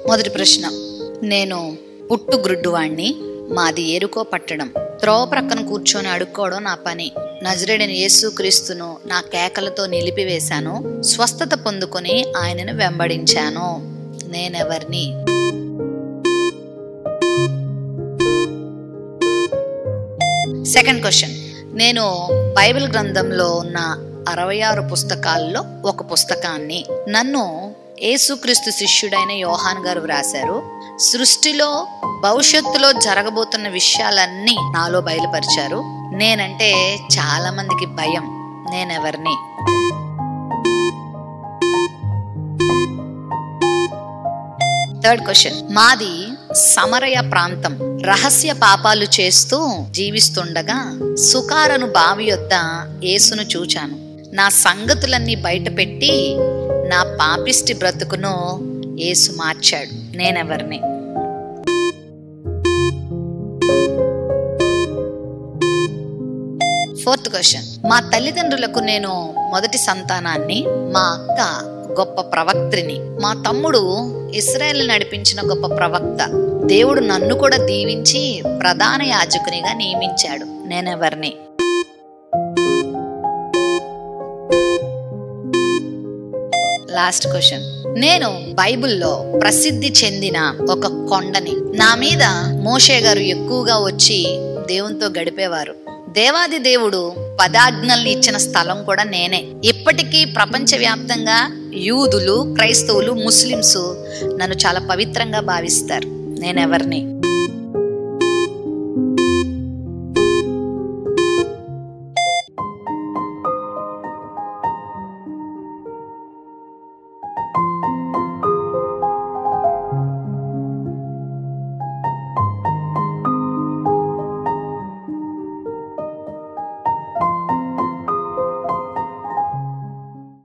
మొదటి ప్రశ్న నేను పుట్టు గ్రుడ్డువాణ్ణి మాది ఏరుకో పట్టడం త్రోవ ప్రక్కన కూర్చొని అడుక్కోవడం నా పని నజరేడని యేసు క్రీస్తును నా కేకలతో నిలిపివేశాను స్వస్థత పొందుకొని ఆయనను వెంబడించాను నేనెవర్ని సెకండ్ క్వశ్చన్ నేను బైబిల్ గ్రంథంలో ఉన్న అరవై ఆరు పుస్తకాల్లో ఒక పుస్తకాన్ని నన్ను యేసుక్రీస్తు శిష్యుడైన యోహాన్ గారు వ్రాశారు సృష్టిలో భవిష్యత్తులో జరగబోతున్న విషయాలన్నీ నాలో బయలుపరిచారు నేనంటే చాలా మందికి భయం నేనెవరిని థర్డ్ క్వశ్చన్ మాది సమరయ ప్రాంతం రహస్య పాపాలు చేస్తూ జీవిస్తుండగా సుకారను బావి యొద్ద యేసును చూచాను నా సంగతులన్నీ బయటపెట్టి నా పాపిష్టి బ్రతుకును యేసు మార్చాడు నేనెవరిని ఫోర్త్ క్వశ్చన్ మా తల్లిదండ్రులకు నేను మొదటి సంతానాన్ని మా అక్క గొప్ప ప్రవక్త్రిని మా తమ్ముడు ఇస్రాయల్ నడిపించిన గొప్ప ప్రవక్త దేవుడు నన్ను కూడా దీవించి ప్రధాన యాజకునిగా నియమించాడు నేనెవరిని లాస్ట్ క్వశ్చన్ నేను బైబిల్లో ప్రసిద్ధి చెందిన ఒక కొండని నా మీద మోషే గారు ఎక్కువగా వచ్చి దేవునితో గడిపేవారు దేవాది దేవుడు పదాజ్ఞల్ని ఇచ్చిన స్థలం కూడా నేనే ఇప్పటికీ ప్రపంచవ్యాప్తంగా యూదులు క్రైస్తవులు ముస్లిమ్స్ నన్ను చాలా పవిత్రంగా భావిస్తారు నేనెవరిని